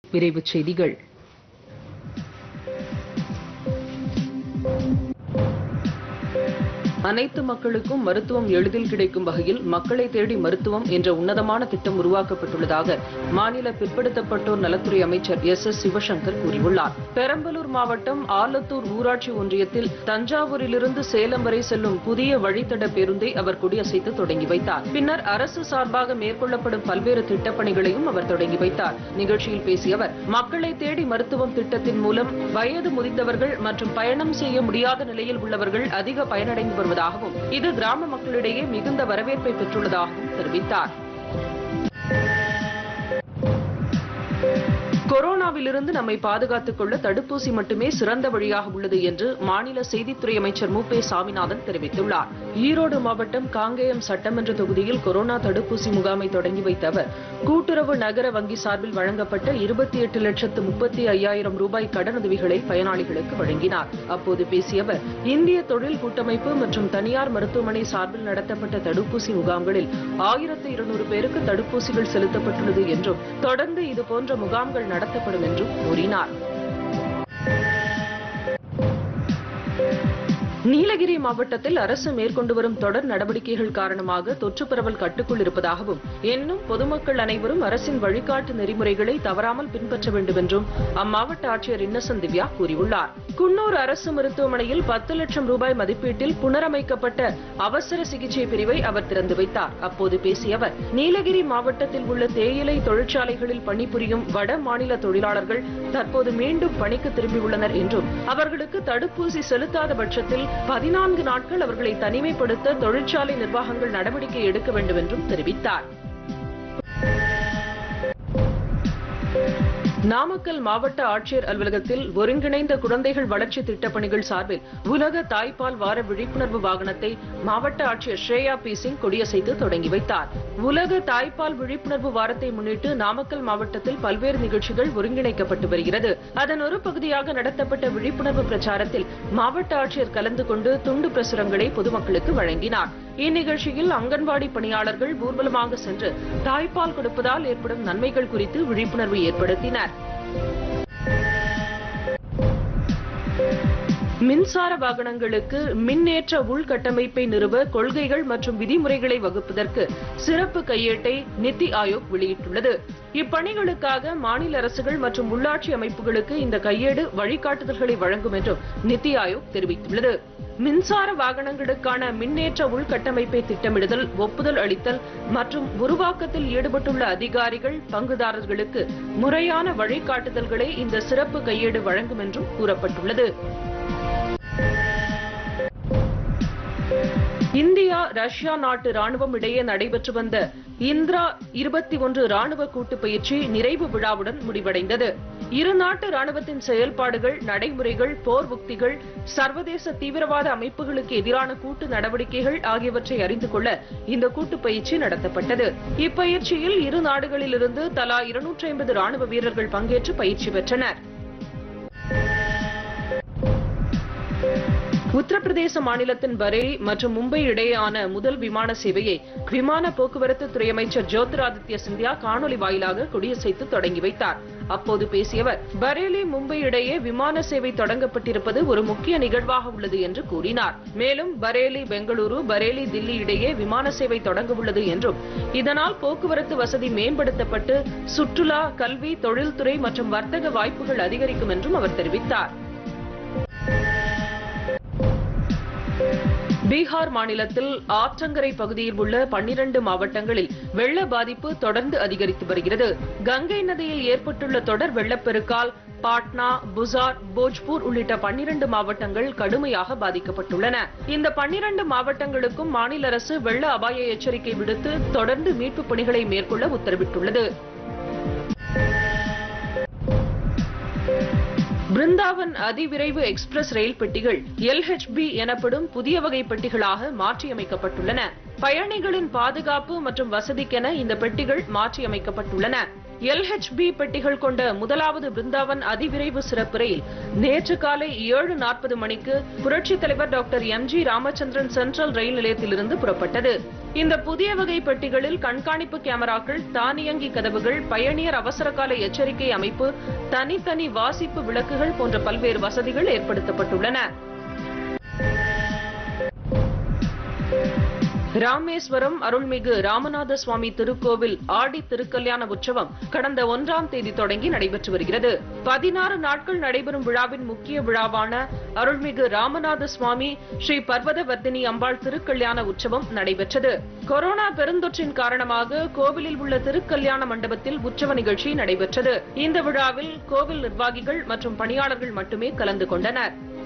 விரைவுச் செய்திகள் அனைத்து மக்களுக்கும் மருத்துவம் எளிதில் கிடைக்கும் வகையில் மக்களை தேடி மருத்துவம் என்ற உன்னதமான திட்டம் உருவாக்கப்பட்டுள்ளதாக மாநில பிற்படுத்தப்பட்டோர் நலத்துறை அமைச்சர் எஸ் எஸ் சிவசங்கர் கூறியுள்ளார் பெரம்பலூர் மாவட்டம் ஆலத்தூர் ஊராட்சி ஒன்றியத்தில் தஞ்சாவூரிலிருந்து சேலம் வரை செல்லும் புதிய வழித்தட பேருந்தை அவர் கொடியசைத்து தொடங்கி வைத்தார் பின்னர் அரசு சார்பாக மேற்கொள்ளப்படும் பல்வேறு திட்டப்பணிகளையும் அவர் தொடங்கி வைத்தார் நிகழ்ச்சியில் பேசிய அவர் மக்களை தேடி மருத்துவம் திட்டத்தின் மூலம் வயது முதிர்ந்தவர்கள் மற்றும் பயணம் செய்ய முடியாத நிலையில் உள்ளவர்கள் அதிக பயனடைந்து வருவதாகவும் இது கிராம மக்களிடையே மிகுந்த வரவேற்பை பெற்றுள்ளதாகவும் தெரிவித்தார் கொரோனாவிலிருந்து நம்மை பாதுகாத்துக் கொள்ள தடுப்பூசி மட்டுமே சிறந்த வழியாக உள்ளது என்று மாநில செய்தித்துறை அமைச்சர் மு பே சாமிநாதன் தெரிவித்துள்ளார் ஈரோடு மாவட்டம் காங்கேயம் சட்டமன்ற தொகுதியில் கொரோனா தடுப்பூசி முகாமை தொடங்கி வைத்த அவர் கூட்டுறவு நகர வங்கி சார்பில் வழங்கப்பட்ட இருபத்தி எட்டு லட்சத்து முப்பத்தி ஐயாயிரம் ரூபாய் கடனுதவிகளை பயனாளிகளுக்கு வழங்கினார் அப்போது பேசிய அவர் இந்திய தொழில் கூட்டமைப்பு மற்றும் தனியார் மருத்துவமனை சார்பில் நடத்தப்பட்ட தடுப்பூசி முகாம்களில் ஆயிரத்து இருநூறு பேருக்கு தடுப்பூசிகள் செலுத்தப்பட்டுள்ளது என்றும் தொடர்ந்து இதுபோன்ற முகாம்கள் நடத்தப்படும் என்றும் கூறினார் நீலகிரி மாவட்டத்தில் அரசு மேற்கொண்டு வரும் தொடர் நடவடிக்கைகள் காரணமாக தொற்று பரவல் கட்டுக்குள் இருப்பதாகவும் இன்னும் பொதுமக்கள் அனைவரும் அரசின் வழிகாட்டு நெறிமுறைகளை தவறாமல் பின்பற்ற வேண்டும் என்றும் அம்மாவட்ட ஆட்சியர் இன்னசென்ட் திவ்யா கூறியுள்ளார் குன்னூர் அரசு மருத்துவமனையில் பத்து லட்சம் ரூபாய் மதிப்பீட்டில் புனரமைக்கப்பட்ட அவசர சிகிச்சை பிரிவை அவர் திறந்து வைத்தார் அப்போது பேசிய அவர் நீலகிரி மாவட்டத்தில் உள்ள தேயிலை தொழிற்சாலைகளில் பணிபுரியும் வட மாநில தொழிலாளர்கள் தற்போது மீண்டும் பணிக்கு திரும்பியுள்ளனர் என்றும் அவர்களுக்கு தடுப்பூசி செலுத்தாத பட்சத்தில் பதினான்கு நாட்கள் அவர்களை தனிமைப்படுத்த தொழிற்சாலை நிர்வாகங்கள் நடவடிக்கை எடுக்க வேண்டும் என்றும் தெரிவித்தார் நாமக்கல் மாவட்ட ஆட்சியர் அலுவலகத்தில் ஒருங்கிணைந்த குழந்தைகள் வளர்ச்சி திட்டப்பணிகள் சார்பில் உலக தாய்ப்பால் வார விழிப்புணர்வு வாகனத்தை மாவட்ட ஆட்சியர் ஸ்ரேயா பி சிங் கொடியசைத்து தொடங்கி வைத்தார் உலக தாய்ப்பால் விழிப்புணர்வு வாரத்தை முன்னிட்டு நாமக்கல் மாவட்டத்தில் பல்வேறு நிகழ்ச்சிகள் ஒருங்கிணைக்கப்பட்டு வருகிறது அதன் ஒரு பகுதியாக நடத்தப்பட்ட விழிப்புணர்வு பிரச்சாரத்தில் மாவட்ட ஆட்சியர் கலந்து கொண்டு துண்டு பிரசுரங்களை பொதுமக்களுக்கு வழங்கினார் இந்நிகழ்ச்சியில் அங்கன்வாடி பணியாளர்கள் ஊர்வலமாக சென்று தாய்ப்பால் கொடுப்பதால் ஏற்படும் நன்மைகள் குறித்து விழிப்புணர்வு ஏற்படுத்தினர் மின்சார வாகனங்களுக்கு மின்னேற்ற உள்கட்டமைப்பை நிறுவ கொள்கைகள் மற்றும் விதிமுறைகளை வகுப்பதற்கு சிறப்பு கையேட்டை நித்தி ஆயோக் வெளியிட்டுள்ளது இப்பணிகளுக்காக மாநில அரசுகள் மற்றும் உள்ளாட்சி அமைப்புகளுக்கு இந்த கையேடு வழிகாட்டுதல்களை வழங்கும் என்றும் நித்தி ஆயோக் தெரிவித்துள்ளது மின்சார வாகனங்களுக்கான மின்னேற்ற உள்கட்டமைப்பை திட்டமிடுதல் ஒப்புதல் அளித்தல் மற்றும் உருவாக்கத்தில் ஈடுபட்டுள்ள அதிகாரிகள் பங்குதாரர்களுக்கு முறையான வழிகாட்டுதல்களை இந்த சிறப்பு கையேடு வழங்கும் என்றும் கூறப்பட்டுள்ளது இந்தியா ரஷ்யா நாட்டு ராணுவம் இடையே நடைபெற்று வந்த இந்திரா இருபத்தி ஒன்று ராணுவ கூட்டு பயிற்சி நிறைவு விழாவுடன் முடிவடைந்தது இரு நாட்டு ராணுவத்தின் செயல்பாடுகள் நடைமுறைகள் போர் உக்திகள் சர்வதேச தீவிரவாத அமைப்புகளுக்கு எதிரான கூட்டு நடவடிக்கைகள் ஆகியவற்றை அறிந்து கொள்ள இந்த கூட்டு பயிற்சி நடத்தப்பட்டது இப்பயிற்சியில் இரு நாடுகளிலிருந்து தலா இருநூற்றி ஐம்பது ராணுவ வீரர்கள் பங்கேற்று பயிற்சி பெற்றனர் உத்தரப்பிரதேச மாநிலத்தின் பரேலி மற்றும் மும்பை இடையேயான முதல் விமான சேவையை விமான போக்குவரத்து துறை அமைச்சர் ஜோதிராதித்ய சிந்தியா காணொலி வாயிலாக கொடியசைத்து தொடங்கி வைத்தார் அப்போது பேசிய அவர் பரேலி மும்பை இடையே விமான சேவை தொடங்கப்பட்டிருப்பது ஒரு முக்கிய நிகழ்வாக உள்ளது என்று கூறினார் மேலும் பரேலி பெங்களூரு பரேலி தில்லி இடையே விமான சேவை தொடங்க உள்ளது என்றும் இதனால் போக்குவரத்து வசதி மேம்படுத்தப்பட்டு சுற்றுலா கல்வி தொழில்துறை மற்றும் வர்த்தக வாய்ப்புகள் அதிகரிக்கும் என்றும் அவர் தெரிவித்தார் பீகார் மாநிலத்தில் ஆற்றங்கரை பகுதியில் உள்ள பன்னிரண்டு மாவட்டங்களில் வெள்ள பாதிப்பு தொடர்ந்து அதிகரித்து வருகிறது கங்கை நதியில் ஏற்பட்டுள்ள தொடர் வெள்ளப்பெருக்கால் பாட்னா புசார் போஜ்பூர் உள்ளிட்ட பன்னிரண்டு மாவட்டங்கள் கடுமையாக பாதிக்கப்பட்டுள்ளன இந்த பன்னிரண்டு மாவட்டங்களுக்கும் மாநில அரசு வெள்ள அபாய எச்சரிக்கை விடுத்து தொடர்ந்து மீட்புப் பணிகளை மேற்கொள்ள உத்தரவிட்டுள்ளது பிருந்தாவன் அதிவிரைவு எக்ஸ்பிரஸ் ரயில் பெட்டிகள் எல்ஹெச்பி எனப்படும் புதிய வகை பெட்டிகளாக மாற்றியமைக்கப்பட்டுள்ளன பயணிகளின் பாதுகாப்பு மற்றும் வசதிக்கென இந்த பெட்டிகள் மாற்றியமைக்கப்பட்டுள்ளன எல்ஹெச்பி பெட்டிகள் கொண்ட முதலாவது பிருந்தாவன் அதிவிரைவு சிறப்பு ரயில் நேற்று காலை ஏழு நாற்பது மணிக்கு புரட்சித் தலைவர் doctor M G Ramachandran central rail நிலையத்திலிருந்து புறப்பட்டது இந்த புதிய வகை பெட்டிகளில் கண்காணிப்பு கேமராக்கள் தானியங்கி கதவுகள் பயணியர் அவசரகால எச்சரிக்கை அமைப்பு தனித்தனி வாசிப்பு விளக்குகள் போன்ற பல்வேறு வசதிகள் ஏற்படுத்தப்பட்டுள்ளன ராமேஸ்வரம் அருள்மிகு ராமநாத சுவாமி திருக்கோவில் ஆடி திருக்கல்யாண உற்சவம் கடந்த ஒன்றாம் தேதி தொடங்கி நடைபெற்று வருகிறது பதினாறு நாட்கள் நடைபெறும் விழாவின் முக்கிய விழாவான அருள்மிகு ராமநாத சுவாமி ஸ்ரீ பர்வதவர்தினி அம்பாள் திருக்கல்யாண உற்சவம் நடைபெற்றது கொரோனா பெருந்தொற்றின் காரணமாக கோவிலில் உள்ள திருக்கல்யாண மண்டபத்தில் உற்சவ நிகழ்ச்சி நடைபெற்றது இந்த விழாவில் கோவில் நிர்வாகிகள் மற்றும் பணியாளர்கள் மட்டுமே கலந்து கொண்டனர்